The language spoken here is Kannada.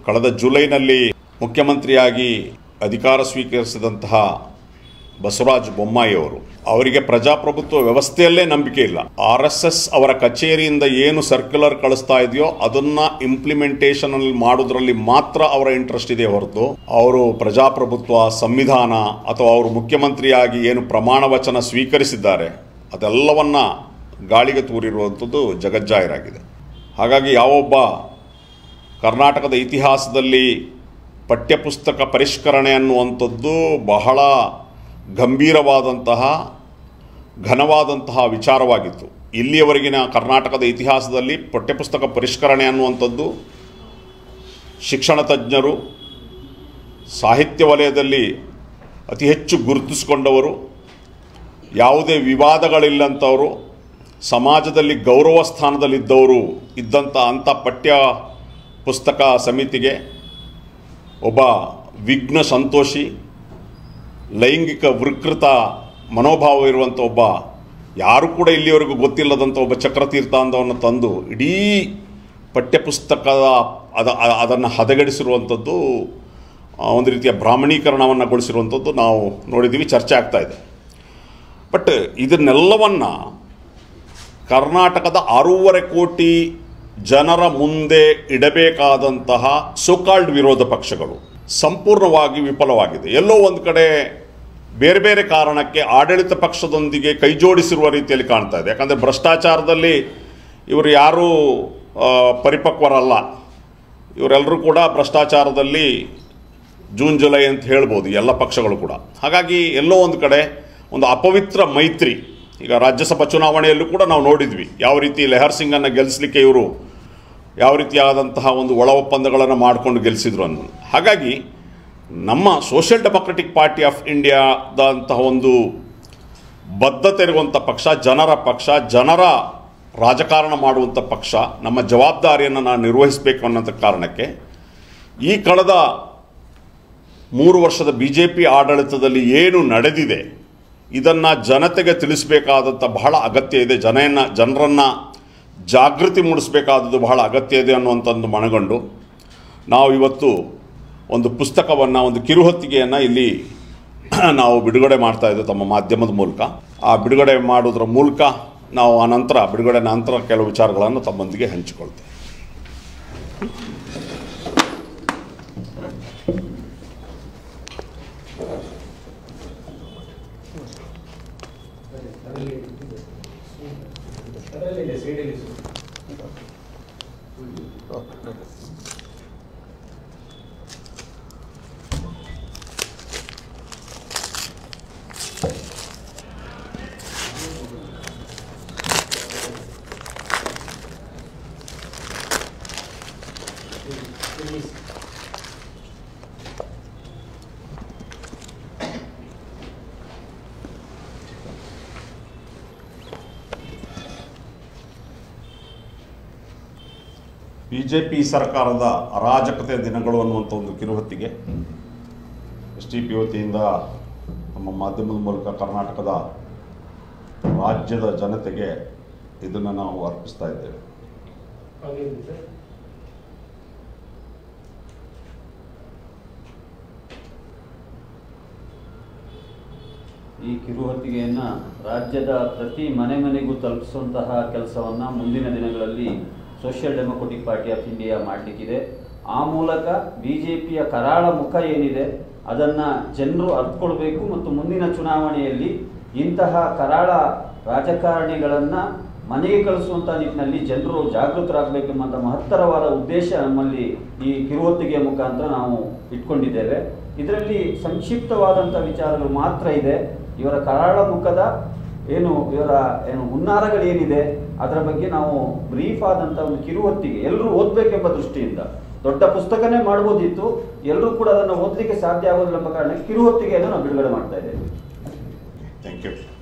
ಕಳೆದ ಜುಲೈನಲ್ಲಿ ಮುಖ್ಯಮಂತ್ರಿಯಾಗಿ ಅಧಿಕಾರ ಸ್ವೀಕರಿಸಿದಂತಹ ಬಸವರಾಜ ಬೊಮ್ಮಾಯಿ ಅವರು ಅವರಿಗೆ ಪ್ರಜಾಪ್ರಭುತ್ವ ವ್ಯವಸ್ಥೆಯಲ್ಲೇ ನಂಬಿಕೆ ಇಲ್ಲ ಆರ್ ಎಸ್ ಎಸ್ ಅವರ ಕಚೇರಿಯಿಂದ ಏನು ಸರ್ಕ್ಯುಲರ್ ಕಳಿಸ್ತಾ ಇದೆಯೋ ಅದನ್ನ ಇಂಪ್ಲಿಮೆಂಟೇಷನ್ ಅಲ್ಲಿ ಮಾಡೋದ್ರಲ್ಲಿ ಮಾತ್ರ ಅವರ ಇಂಟ್ರೆಸ್ಟ್ ಇದೆ ಹೊರತು ಅವರು ಪ್ರಜಾಪ್ರಭುತ್ವ ಸಂವಿಧಾನ ಅಥವಾ ಅವರು ಮುಖ್ಯಮಂತ್ರಿಯಾಗಿ ಏನು ಪ್ರಮಾಣ ವಚನ ಸ್ವೀಕರಿಸಿದ್ದಾರೆ ಅದೆಲ್ಲವನ್ನ ಗಾಳಿಗೆ ತೂರಿರುವಂಥದ್ದು ಜಗಜ್ಜಾಹಿರಾಗಿದೆ ಹಾಗಾಗಿ ಯಾವೊಬ್ಬ ಕರ್ನಾಟಕದ ಇತಿಹಾಸದಲ್ಲಿ ಪಠ್ಯಪುಸ್ತಕ ಪರಿಷ್ಕರಣೆ ಅನ್ನುವಂಥದ್ದು ಬಹಳ ಗಂಭೀರವಾದಂತಹ ಘನವಾದಂತಹ ವಿಚಾರವಾಗಿತ್ತು ಇಲ್ಲಿಯವರೆಗಿನ ಕರ್ನಾಟಕದ ಇತಿಹಾಸದಲ್ಲಿ ಪಠ್ಯಪುಸ್ತಕ ಪರಿಷ್ಕರಣೆ ಅನ್ನುವಂಥದ್ದು ಶಿಕ್ಷಣ ತಜ್ಞರು ಸಾಹಿತ್ಯ ವಲಯದಲ್ಲಿ ಅತಿ ಹೆಚ್ಚು ಗುರುತಿಸಿಕೊಂಡವರು ಯಾವುದೇ ವಿವಾದಗಳಿಲ್ಲಂಥವರು ಸಮಾಜದಲ್ಲಿ ಗೌರವ ಸ್ಥಾನದಲ್ಲಿದ್ದವರು ಇದ್ದಂಥ ಅಂಥ ಪಠ್ಯ ಪುಸ್ತಕ ಸಮಿತಿಗೆ ಒಬ್ಬ ವಿಘ್ನ ಸಂತೋಷಿ ಲೈಂಗಿಕ ವಿಕೃತ ಮನೋಭಾವ ಇರುವಂಥ ಒಬ್ಬ ಯಾರು ಕೂಡ ಇಲ್ಲಿವರೆಗೂ ಗೊತ್ತಿಲ್ಲದಂಥ ಒಬ್ಬ ಚಕ್ರತೀರ್ಥ ಅಂದವನ್ನು ತಂದು ಇಡೀ ಪಠ್ಯಪುಸ್ತಕದ ಅದ ಅದನ್ನು ಹದಗೆಡಿಸಿರುವಂಥದ್ದು ಆ, ಒಂದು ರೀತಿಯ ಬ್ರಾಹ್ಮಣೀಕರಣವನ್ನು ಗೊಳಿಸಿರುವಂಥದ್ದು ನಾವು ನೋಡಿದ್ದೀವಿ ಚರ್ಚೆ ಆಗ್ತಾ ಇದೆ ಬಟ್ ಇದನ್ನೆಲ್ಲವನ್ನ ಕರ್ನಾಟಕದ ಆರೂವರೆ ಕೋಟಿ ಜನರ ಮುಂದೆ ಇಡಬೇಕಾದಂತಹ ಸೋಕಾಲ್ಡ್ ವಿರೋಧ ಪಕ್ಷಗಳು ಸಂಪೂರ್ಣವಾಗಿ ವಿಫಲವಾಗಿದೆ ಎಲ್ಲೋ ಒಂದು ಕಡೆ ಬೇರೆ ಬೇರೆ ಕಾರಣಕ್ಕೆ ಆಡಳಿತ ಪಕ್ಷದೊಂದಿಗೆ ಕೈಜೋಡಿಸಿರುವ ರೀತಿಯಲ್ಲಿ ಕಾಣ್ತಾ ಇದೆ ಯಾಕಂದರೆ ಭ್ರಷ್ಟಾಚಾರದಲ್ಲಿ ಇವರು ಯಾರೂ ಆ, ಪರಿಪಕ್ವರಲ್ಲ ಇವರೆಲ್ಲರೂ ಕೂಡ ಭ್ರಷ್ಟಾಚಾರದಲ್ಲಿ ಜೂನ್ ಜುಲೈ ಅಂತ ಹೇಳ್ಬೋದು ಎಲ್ಲ ಪಕ್ಷಗಳು ಕೂಡ ಹಾಗಾಗಿ ಎಲ್ಲೋ ಒಂದು ಕಡೆ ಒಂದು ಅಪವಿತ್ರ ಮೈತ್ರಿ ಈಗ ರಾಜ್ಯಸಭಾ ಚುನಾವಣೆಯಲ್ಲೂ ಕೂಡ ನಾವು ನೋಡಿದ್ವಿ ಯಾವ ರೀತಿ ಲೆಹರ್ ಸಿಂಗನ್ನು ಗೆಲ್ಲಿಸಲಿಕ್ಕೆ ಇವರು ಯಾವ ರೀತಿಯಾದಂತಹ ಒಂದು ಒಳ ಒಪ್ಪಂದಗಳನ್ನು ಮಾಡಿಕೊಂಡು ಗೆಲ್ಲಿಸಿದ್ರು ಅನ್ನೋದು ಹಾಗಾಗಿ ನಮ್ಮ ಸೋಷಿಯಲ್ ಡೆಮೊಕ್ರೆಟಿಕ್ ಪಾರ್ಟಿ ಆಫ್ ಇಂಡಿಯಾದಂತಹ ಒಂದು ಬದ್ಧತೆ ಇರುವಂಥ ಪಕ್ಷ ಜನರ ಪಕ್ಷ ಜನರ ರಾಜಕಾರಣ ಮಾಡುವಂಥ ಪಕ್ಷ ನಮ್ಮ ಜವಾಬ್ದಾರಿಯನ್ನು ನಾವು ನಿರ್ವಹಿಸಬೇಕು ಅನ್ನೋಂಥ ಕಾರಣಕ್ಕೆ ಈ ಕಳೆದ ಮೂರು ವರ್ಷದ ಬಿ ಜೆ ಪಿ ಆಡಳಿತದಲ್ಲಿ ಏನು ನಡೆದಿದೆ ಇದನ್ನು ಜನತೆಗೆ ತಿಳಿಸಬೇಕಾದಂಥ ಬಹಳ ಅಗತ್ಯ ಇದೆ ಜನನ ಜನರನ್ನು ಜಾಗೃತಿ ಮೂಡಿಸಬೇಕಾದದ್ದು ಬಹಳ ಅಗತ್ಯ ಇದೆ ಅನ್ನುವಂಥದ್ದು ಮನಗಂಡು ನಾವು ಇವತ್ತು ಒಂದು ಪುಸ್ತಕವನ್ನು ಒಂದು ಕಿರುಹೊತ್ತಿಗೆಯನ್ನು ಇಲ್ಲಿ ನಾವು ಬಿಡುಗಡೆ ಮಾಡ್ತಾ ಇದ್ದೇವೆ ತಮ್ಮ ಮಾಧ್ಯಮದ ಮೂಲಕ ಆ ಬಿಡುಗಡೆ ಮಾಡೋದ್ರ ಮೂಲಕ ನಾವು ಆ ನಂತರ ಬಿಡುಗಡೆ ನಂತರ ಕೆಲವು ವಿಚಾರಗಳನ್ನು ತಮ್ಮೊಂದಿಗೆ ಹಂಚಿಕೊಳ್ತೇವೆ ಬಿ ಜೆ ಪಿ ಸರ್ಕಾರದ ಅರಾಜಕತೆ ದಿನಗಳು ಅನ್ನುವಂಥ ಒಂದು ಕಿರುಹೊತ್ತಿಗೆ ಎಸ್ ಟಿ ಪಿ ವತಿಯಿಂದ ನಮ್ಮ ಮಾಧ್ಯಮದ ಮೂಲಕ ಕರ್ನಾಟಕದ ರಾಜ್ಯದ ಜನತೆಗೆ ಇದನ್ನು ನಾವು ಅರ್ಪಿಸ್ತಾ ಇದ್ದೇವೆ ಈ ಕಿರುಹೊತ್ತಿಗೆಯನ್ನು ರಾಜ್ಯದ ಪ್ರತಿ ಮನೆ ಮನೆಗೂ ತಲುಪಿಸುವಂತಹ ಕೆಲಸವನ್ನು ಮುಂದಿನ ದಿನಗಳಲ್ಲಿ social democratic party of India ಮಾಡಲಿಕ್ಕಿದೆ ಆ ಮೂಲಕ ಬಿ ಜೆ ಪಿಯ ಕರಾಳ ಮುಖ ಏನಿದೆ ಅದನ್ನು ಜನರು ಅರ್ಥಕೊಳ್ಬೇಕು ಮತ್ತು ಮುಂದಿನ ಚುನಾವಣೆಯಲ್ಲಿ ಇಂತಹ ಕರಾಳ ರಾಜಕಾರಣಿಗಳನ್ನು ಮನೆಗೆ ಕಳಿಸುವಂಥ ನಿಟ್ಟಿನಲ್ಲಿ ಜನರು ಜಾಗೃತರಾಗಬೇಕೆಂಬಂಥ ಮಹತ್ತರವಾದ ಉದ್ದೇಶ ನಮ್ಮಲ್ಲಿ ಈ ಕಿರುಹೊತ್ತಿಗೆಯ ಮುಖಾಂತರ ನಾವು ಇಟ್ಕೊಂಡಿದ್ದೇವೆ ಇದರಲ್ಲಿ ಸಂಕ್ಷಿಪ್ತವಾದಂಥ ವಿಚಾರಗಳು ಮಾತ್ರ ಇದೆ ಇವರ ಕರಾಳ ಮುಖದ ಏನು ಇವರ ಏನು ಹುನ್ನಾರಗಳೇನಿದೆ ಅದರ ಬಗ್ಗೆ ನಾವು ಬ್ರೀಫ್ ಆದಂಥ ಒಂದು ಕಿರುಹೊತ್ತಿಗೆ ಎಲ್ಲರೂ ಓದಬೇಕೆಂಬ ದೃಷ್ಟಿಯಿಂದ ದೊಡ್ಡ ಪುಸ್ತಕನೇ ಮಾಡ್ಬೋದಿತ್ತು ಎಲ್ಲರೂ ಕೂಡ ಅದನ್ನು ಓದಲಿಕ್ಕೆ ಸಾಧ್ಯ ಆಗೋದಿಲ್ಲ ಎಂಬ ಕಾರಣ ಕಿರುಹೊತ್ತಿಗೆಯನ್ನು ನಾವು ಬಿಡುಗಡೆ ಮಾಡ್ತಾ ಇದ್ದೇವೆ ಥ್ಯಾಂಕ್ ಯು